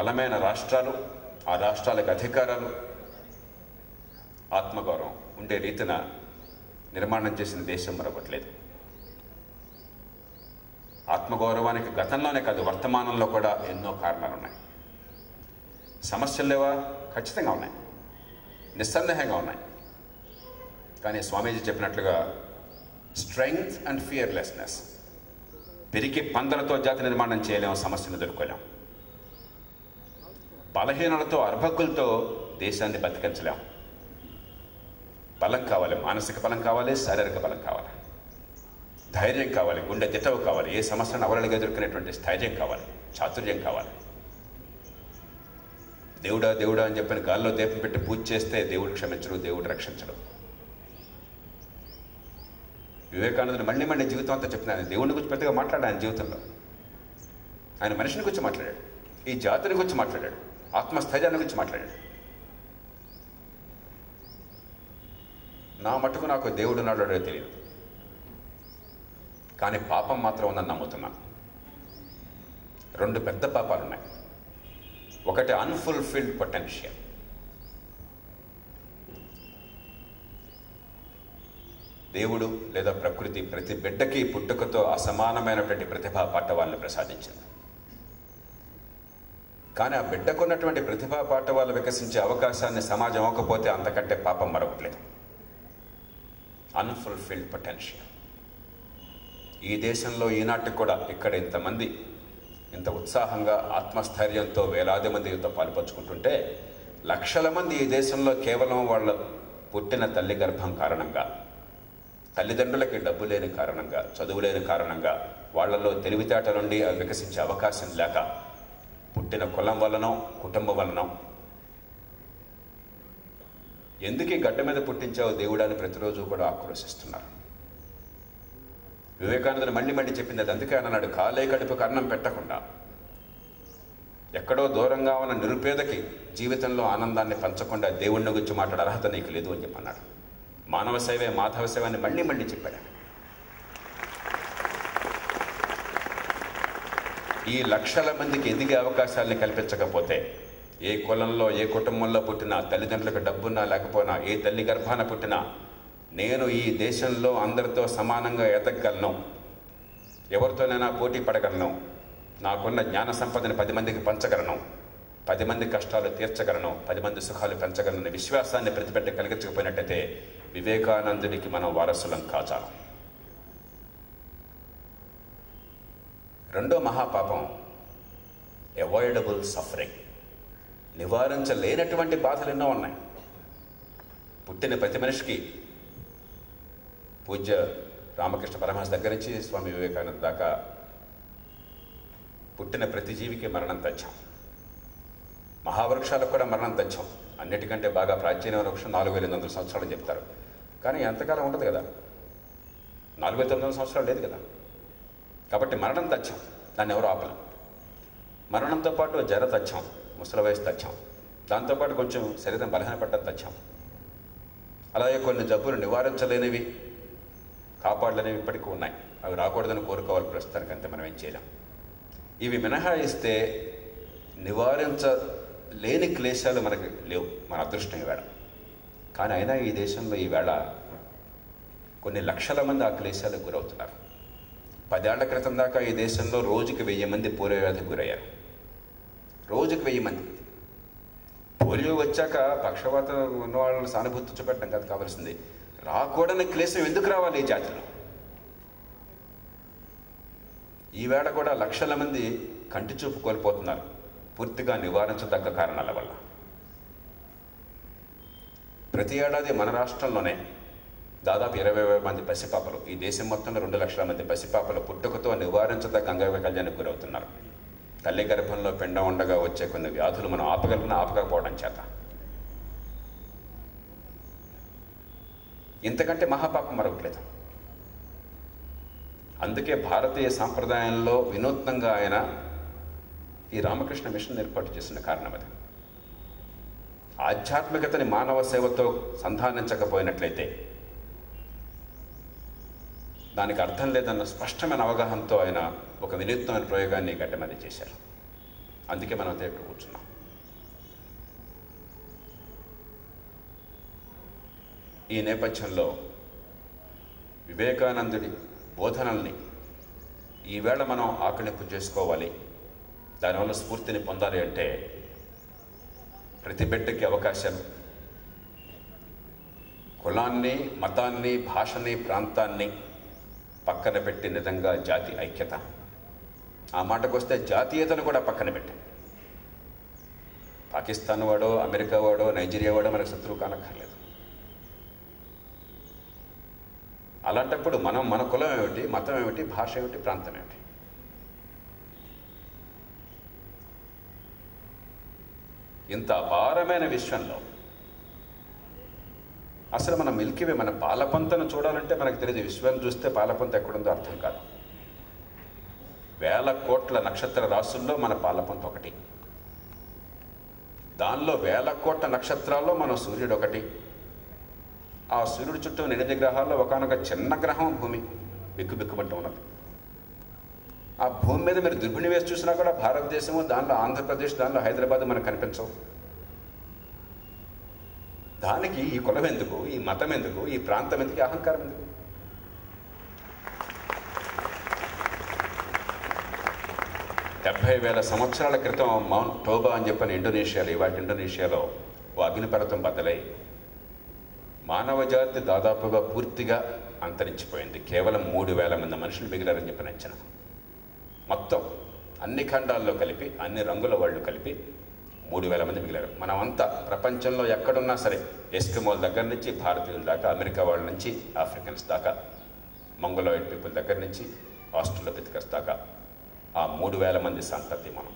బలమైన రాష్ట్రాలు ఆ రాష్ట్రాలకు అధికారాలు ఆత్మగౌరవం ఉండే రీతిన నిర్మాణం చేసిన దేశం మరొకట్లేదు ఆత్మగౌరవానికి గతంలోనే కాదు వర్తమానంలో కూడా ఎన్నో కారణాలు ఉన్నాయి సమస్యలు లేవా ఖచ్చితంగా ఉన్నాయి నిస్సందేహంగా ఉన్నాయి కానీ స్వామీజీ చెప్పినట్లుగా స్ట్రెంగ్త్ అండ్ ఫియర్లెస్నెస్ పెరిగి పందలతో జాతి నిర్మాణం చేయలేం సమస్యను ఎదుర్కోలేం బలహీనలతో అర్భకులతో దేశాన్ని బతికించలేం బలం కావాలి మానసిక బలం కావాలి శారీరక బలం కావాలి ధైర్యం కావాలి గుండె దిటవు కావాలి ఏ సమస్యను అవలలుగా ఎదుర్కొనేటువంటి స్థైర్యం కావాలి చాతుర్యం కావాలి దేవుడా దేవుడా అని చెప్పిన గాల్లో దీపం పెట్టి పూజ చేస్తే దేవుడు క్షమించడు దేవుడు రక్షించడు వివేకానందుడు మళ్ళీ మళ్ళీ జీవితం అంతా చెప్తున్నాను దేవుని గురించి పెద్దగా మాట్లాడాడు ఆయన జీవితంలో ఆయన మనిషిని గురించి మాట్లాడాడు ఈ జాతిని గురించి మాట్లాడాడు ఆత్మస్థైర్యాన్ని గురించి మాట్లాడాడు నా మటుకు నాకు దేవుడు నాడో తెలియదు కానీ పాపం మాత్రం ఉందని నమ్ముతున్నాను రెండు పెద్ద పాపాలు ఉన్నాయి ఒకటి అన్ఫుల్ఫిల్డ్ పొటెన్షియల్ దేవుడు లేదా ప్రకృతి ప్రతి బిడ్డకి పుట్టుకతో అసమానమైనటువంటి ప్రతిభా పాఠవాలను ప్రసాదించింది కానీ ఆ బిడ్డకున్నటువంటి ప్రతిభా పాఠవాలు వికసించే అవకాశాన్ని సమాజం ఇవ్వకపోతే అంతకంటే పాపం మరొకట్లేదు అన్ఫుల్ఫిల్డ్ పొటెన్షియల్ ఈ దేశంలో ఈనాటికి కూడా ఇక్కడ ఇంతమంది ఇంత ఉత్సాహంగా ఆత్మస్థైర్యంతో వేలాది మంది యుద్ధ పాల్పంచుకుంటుంటే లక్షల మంది ఈ దేశంలో కేవలం వాళ్ళ పుట్టిన తల్లి గర్భం కారణంగా తల్లిదండ్రులకి డబ్బు లేని కారణంగా చదువు లేని కారణంగా వాళ్ళలో తెలివితేటల నుండి అవి వికసించే అవకాశం లేక పుట్టిన కులం వలనో కుటుంబం వలనో ఎందుకు ఈ గడ్డ మీద పుట్టించావు దేవుడాన్ని ప్రతిరోజు కూడా ఆక్రోశిస్తున్నారు వివేకానందుడు మళ్ళీ మళ్ళీ చెప్పింది అది అందుకే అన్నాడు కాలే కడుపుకు అన్నం పెట్టకుండా ఎక్కడో దూరంగా ఉన్న నిరుపేదకి జీవితంలో ఆనందాన్ని పంచకుండా దేవుణ్ణి గురించి మాట్లాడే అర్హత నీకు లేదు అని చెప్పన్నాడు మానవ సేవే మాధవ సేవ అని మళ్ళీ మళ్ళీ చెప్పాడు ఈ లక్షల మందికి ఎదిగే అవకాశాలని కల్పించకపోతే ఏ కులంలో ఏ కుటుంబంలో పుట్టినా తల్లిదండ్రులకు డబ్బున్నా లేకపోయినా ఏ తల్లి గర్భాన పుట్టినా నేను ఈ దేశంలో అందరితో సమానంగా ఎదగలను ఎవరితోనైనా పోటీ పడగలను నాకున్న జ్ఞాన సంపదని పది మందికి పంచగలను పది మంది కష్టాలు తీర్చగలను పది మంది సుఖాలు పెంచగలను విశ్వాసాన్ని ప్రతిపెట్టి కలిగించకపోయినట్టయితే వివేకానందునికి మనం వారసులం కాచాలి రెండో మహాపాపం అవాయిడబుల్ సఫరింగ్ నివారించలేనటువంటి బాధలు ఎన్నో ఉన్నాయి పుట్టిన ప్రతి మనిషికి పూజ్య రామకృష్ణ పరమహంస దగ్గర నుంచి స్వామి వివేకానంద దాకా పుట్టిన ప్రతి జీవికి మరణం తథ్యం మహావృక్షాలకు కూడా మరణం తథ్యం అన్నిటికంటే బాగా ప్రాచీనమైన వృక్షం నాలుగు వేల ఎనిమిది వందల సంవత్సరాలు చెప్తారు కానీ ఎంతకాలం ఉండదు కదా నాలుగు వేల తొమ్మిది వందల సంవత్సరాలు లేదు కదా కాబట్టి మరణం తథ్యం దాన్ని ఎవరు ఆపలేం మరణంతో పాటు జర తథ్యం ముసలి వయసు తథ్యం దాంతోపాటు కొంచెం శరీరం బలహీనపడ్డం తథ్యం అలాగే కొన్ని జబ్బులు నివారించలేనివి కాపాడలేనివి ఇప్పటికీ ఉన్నాయి అవి రాకూడదని కోరుకోవాలి ప్రస్తుతానికి అంతే మనం ఏం చేయలేం ఇవి మినహాయిస్తే నివారించలేని క్లేశాలు మనకి లేవు మన అదృష్టం ఈవేళ కానీ అయినా ఈ దేశంలో ఈవేళ కొన్ని లక్షల మంది ఆ క్లేశాలకు గురవుతున్నారు పదేళ్ల క్రితం దాకా ఈ దేశంలో రోజుకి వెయ్యి మంది పోలియో వ్యాధికి గురయ్యారు రోజుకి వెయ్యి మంది పోలియో వచ్చాక పక్షవాతం ఉన్న వాళ్ళని సానుభూతి చూపెట్టడం కాదు కావాల్సింది రాకూడని క్లేశం ఎందుకు రావాలి ఈ జాతిలో ఈవేళ కూడా లక్షల మంది కంటి చూపు కోల్పోతున్నారు పూర్తిగా నివారించదగ్గ కారణాల వల్ల ప్రతి ఏడాది మన రాష్ట్రంలోనే దాదాపు ఇరవై వేల మంది పసిపాపలు ఈ దేశం మొత్తంలో రెండు లక్షల మంది పసిపాపలు పుట్టుకతో నివారించదగ్గ అంగవైకల్యానికి గురవుతున్నారు తల్లి గర్భంలో పిండం ఉండగా వచ్చే కొన్ని వ్యాధులు మనం ఆపగలిగిన ఆపకపోవడం చేత ఇంతకంటే మహాపాపం మరొకలేదు అందుకే భారతీయ సాంప్రదాయంలో వినూత్నంగా ఆయన ఈ రామకృష్ణ మిషన్ ఏర్పాటు చేసిన కారణం అది ఆధ్యాత్మికతని మానవ సేవతో సంధానించకపోయినట్లయితే దానికి అర్థం లేదన్న స్పష్టమైన అవగాహనతో ఆయన ఒక వినూత్నమైన ప్రయోగాన్ని గడ్డమది చేశారు అందుకే మనం అంతా ఇక్కడ కూర్చున్నాం ఈ నేపథ్యంలో వివేకానందుడి బోధనల్ని ఈవేళ మనం ఆకలింపు చేసుకోవాలి దానివల్ల స్ఫూర్తిని పొందాలి అంటే ప్రతి బిడ్డకి అవకాశం కులాన్ని మతాన్ని భాషని ప్రాంతాన్ని పక్కన పెట్టి నిజంగా జాతి ఐక్యత ఆ మాటకు వస్తే జాతీయతను కూడా పక్కన పెట్టి పాకిస్తాన్ వాడో అమెరికా వాడో నైజీరియా వాడో మనకు శత్రువు కానక్కర్లేదు అలాంటప్పుడు మనం మన కులం ఏమిటి మతం ఏమిటి భాష ఏమిటి ప్రాంతం ఏమిటి ఇంత అపారమైన విశ్వంలో అసలు మన మిల్కీవే మన పాలపంతను చూడాలంటే మనకు తెలియదు విశ్వం చూస్తే పాలపంత ఎక్కడుందో అర్థం కాదు వేల కోట్ల నక్షత్ర రాసుల్లో మన పాలపంత ఒకటి దానిలో వేల కోట్ల నక్షత్రాల్లో మన సూర్యుడు ఒకటి ఆ సూర్యుడు చుట్టూ ఎనిమిది గ్రహాల్లో ఒకనొక చిన్న గ్రహం భూమి బిక్కు బిక్కుమంటూ ఉన్నది ఆ భూమి మీద మీరు దుర్బిణి వేసి చూసినా కూడా భారతదేశము దానిలో ఆంధ్రప్రదేశ్ దానిలో హైదరాబాద్ మనకు కనిపించవు దానికి ఈ కులం ఎందుకు ఈ మతం ఎందుకు ఈ ప్రాంతం ఎందుకు ఈ అహంకారం ఎందుకు డెబ్భై వేల సంవత్సరాల క్రితం మౌంట్ టోబా అని చెప్పిన ఇండోనేషియాలో ఇవాటి ఇండోనేషియాలో ఓ అగ్నిపర్వతం బద్దలై మానవ జాతి దాదాపుగా పూర్తిగా అంతరించిపోయింది కేవలం మూడు వేల మంది మనుషులు మిగిలారని చెప్పిన అంచనా మొత్తం అన్ని ఖండాల్లో కలిపి అన్ని రంగుల వాళ్ళు కలిపి మూడు వేల మంది మిగిలారు మనమంతా ప్రపంచంలో ఎక్కడున్నా సరే ఎస్కిమోల దగ్గర నుంచి భారతీయుల దాకా అమెరికా వాళ్ళ నుంచి ఆఫ్రికన్స్ దాకా మంగోలాయిడ్ పీపుల్ దగ్గర నుంచి ఆస్ట్రేలియపిథికస్ దాకా ఆ మూడు వేల మంది సంతతి మనం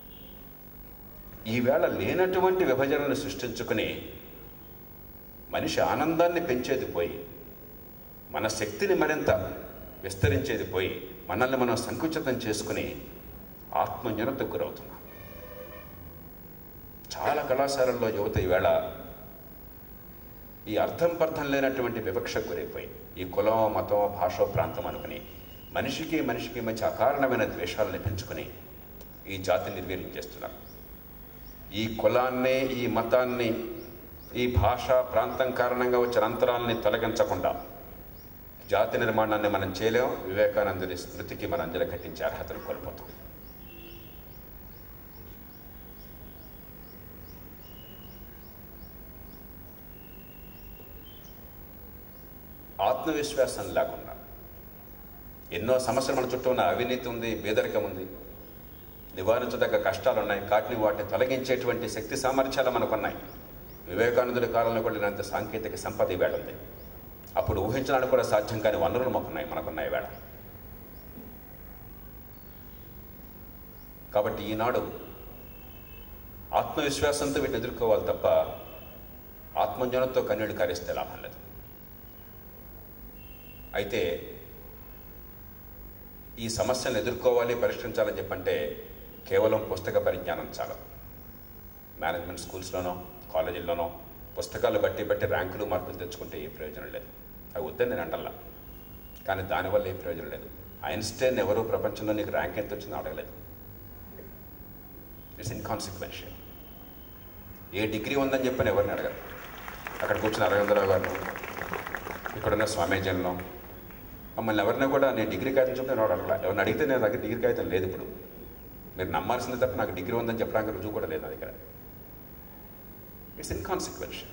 ఈవేళ లేనటువంటి విభజనను సృష్టించుకుని మనిషి ఆనందాన్ని పెంచేది పోయి మన శక్తిని మరింత విస్తరించేది పోయి మనల్ని మనం సంకుచితం చేసుకుని ఆత్మన్యూనతకు గురవుతున్నాం చాలా కళాశాలల్లో యువత ఈవేళ ఈ అర్థం పర్థం లేనటువంటి వివక్షకు గురైపోయి ఈ కులం మతం భాష ప్రాంతం అనుకుని మనిషికి మనిషికి మధ్య అకారణమైన ద్వేషాలను పెంచుకుని ఈ జాతిని నిర్వీర్యం చేస్తున్నారు ఈ కులాన్ని ఈ మతాన్ని ఈ భాష ప్రాంతం కారణంగా వచ్చిన అంతరాలని తొలగించకుండా జాతి నిర్మాణాన్ని మనం చేయలేం వివేకానందుని స్మృతికి మనం అంజలి కట్టించే అర్హతను కోల్పోతాం ఆత్మవిశ్వాసం లేకుండా ఎన్నో సమస్యలు మన చుట్టూ ఉన్న అవినీతి ఉంది పేదరికం ఉంది నివారించదగ్గ కష్టాలు ఉన్నాయి కాటిని వాటిని తొలగించేటువంటి శక్తి సామర్థ్యాలు మనకున్నాయి వివేకానందుడి కాలంలో కూడినంత సాంకేతిక సంపద ఈవేళ ఉంది అప్పుడు ఊహించడానికి కూడా సాధ్యం కాని వనరులు మాకున్నాయి మనకున్నాయి వేళ కాబట్టి ఈనాడు ఆత్మవిశ్వాసంతో వీటిని ఎదుర్కోవాలి తప్ప ఆత్మజ్ఞానంతో కన్నీళ్లు కారిస్తే లాభం లేదు అయితే ఈ సమస్యలను ఎదుర్కోవాలి పరిష్కరించాలని చెప్పంటే కేవలం పుస్తక పరిజ్ఞానం చాలదు మేనేజ్మెంట్ స్కూల్స్లోనో కాలేజీల్లోనో పుస్తకాలు బట్టి బట్టి ర్యాంకులు మార్కులు తెచ్చుకుంటే ఏ ప్రయోజనం లేదు అవి వద్దని నేను అంటల్లా కానీ దానివల్ల ఏ ప్రయోజనం లేదు ఐన్స్టైన్ ఎవరు ప్రపంచంలో నీకు ర్యాంక్ ఎంత వచ్చిందో అడగలేదు ఇట్స్ ఇన్కాన్సిక్వెన్షియల్ ఏ డిగ్రీ ఉందని చెప్పని ఎవరిని అడగరు అక్కడ కూర్చున్న అరవిందరావు గారు ఇక్కడున్న స్వామీజీలను మమ్మల్ని ఎవరిని కూడా నేను డిగ్రీ కాగితం చెప్తే నేను అడగల ఎవరిని అడిగితే నేను దగ్గర డిగ్రీ కాగితం లేదు ఇప్పుడు మీరు నమ్మాల్సిందే తప్ప నాకు డిగ్రీ ఉందని చెప్పడానికి రుజువు కూడా లేదు నా దగ్గర ఇట్స్ ఇన్కాన్సిక్వెన్షియల్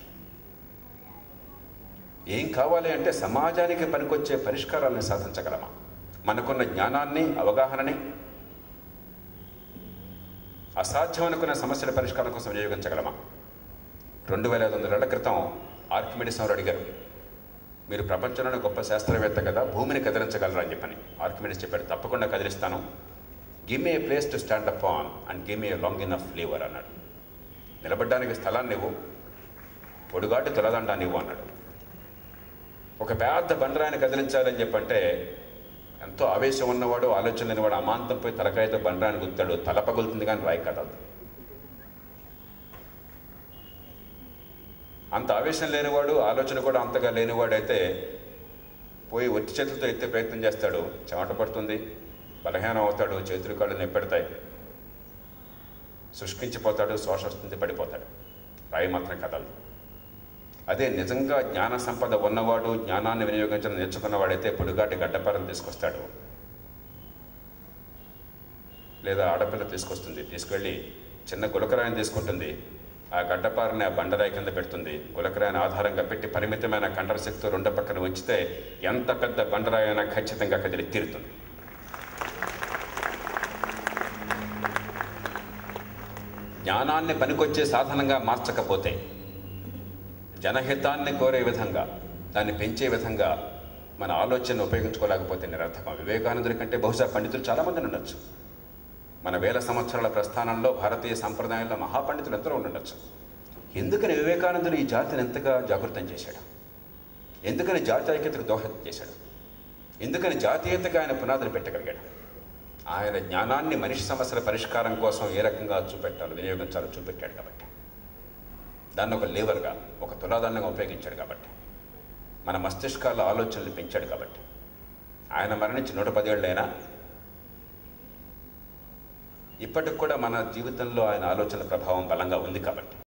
ఏం కావాలి అంటే సమాజానికి పనికొచ్చే పరిష్కారాలను సాధించగలమా మనకున్న జ్ఞానాన్ని అవగాహనని అసాధ్యం అనుకున్న సమస్యల పరిష్కారం కోసం వినియోగించగలమా రెండు వేల ఐదు వందల ఏళ్ల క్రితం ఆర్కిమిడిస్ వారు అడిగారు మీరు ప్రపంచంలోనే గొప్ప శాస్త్రవేత్త కదా భూమిని కదిలించగలరా అని చెప్పని ఆర్కిమిడిస్ చెప్పాడు తప్పకుండా కదిలిస్తాను give me a place to stand up on and give me a long enough lever అన్నాడు నిలబడ్డానికి స్థలాన్ని ఇవ్వు పొడుగాటి తొలదండాన్ని ఇవ్వు అన్నాడు ఒక పెద్ద బండరాయిని కదిలించాలని చెప్పంటే ఎంతో ఆవేశం ఉన్నవాడు ఆలోచన లేనివాడు అమాంతం పోయి తలకాయతో బండరాయిని గుత్తాడు తల పగులుతుంది కానీ రాయి కదలదు అంత ఆవేశం లేనివాడు ఆలోచన కూడా అంతగా లేనివాడు అయితే పోయి ఒట్టి చేతులతో ఎత్తే ప్రయత్నం చేస్తాడు చెమట పడుతుంది బలహీనం అవుతాడు చేతులు కాళ్ళు నెప్పెడతాయి శుష్కించిపోతాడు శ్వాస వస్తుంది పడిపోతాడు రాయి మాత్రం కదలదు అదే నిజంగా జ్ఞాన సంపద ఉన్నవాడు జ్ఞానాన్ని వినియోగించడం నేర్చుకున్నవాడైతే పొడుగాటి గడ్డపారను తీసుకొస్తాడు లేదా ఆడపిల్ల తీసుకొస్తుంది తీసుకెళ్ళి చిన్న గులకరాయిని తీసుకుంటుంది ఆ గడ్డపారని ఆ బండరాయి కింద పెడుతుంది గులకరాయిని ఆధారంగా పెట్టి పరిమితమైన కండర శక్తి రెండు పక్కన ఉంచితే ఎంత పెద్ద బండరాయి అయినా ఖచ్చితంగా కదిలి తీరుతుంది జ్ఞానాన్ని పనికొచ్చే సాధనంగా మార్చకపోతే జనహితాన్ని కోరే విధంగా దాన్ని పెంచే విధంగా మన ఆలోచనను ఉపయోగించుకోలేకపోతే నిరర్థకం వివేకానందుడి కంటే బహుశా పండితులు చాలామంది ఉండొచ్చు మన వేల సంవత్సరాల ప్రస్థానంలో భారతీయ సంప్రదాయంలో మహాపండితులు ఎందరో ఉండొచ్చు ఎందుకని వివేకానందుడు ఈ జాతిని ఎంతగా జాగృతం చేశాడు ఎందుకని జాతి ఐక్యతకు దోహదం చేశాడు ఎందుకని జాతీయతగా ఆయన పునాదులు పెట్టగలిగాడు ఆయన జ్ఞానాన్ని మనిషి సమస్యల పరిష్కారం కోసం ఏ రకంగా చూపెట్టాలో వినియోగించాలో చూపెట్టాడు కాబట్టి దాన్ని ఒక లేవర్గా ఒక తులాదాన్నంగా ఉపయోగించాడు కాబట్టి మన మస్తిష్కాల ఆలోచనలు పెంచాడు కాబట్టి ఆయన మరణించి నూట పదేళ్ళైనా ఇప్పటికి కూడా మన జీవితంలో ఆయన ఆలోచనల ప్రభావం బలంగా ఉంది కాబట్టి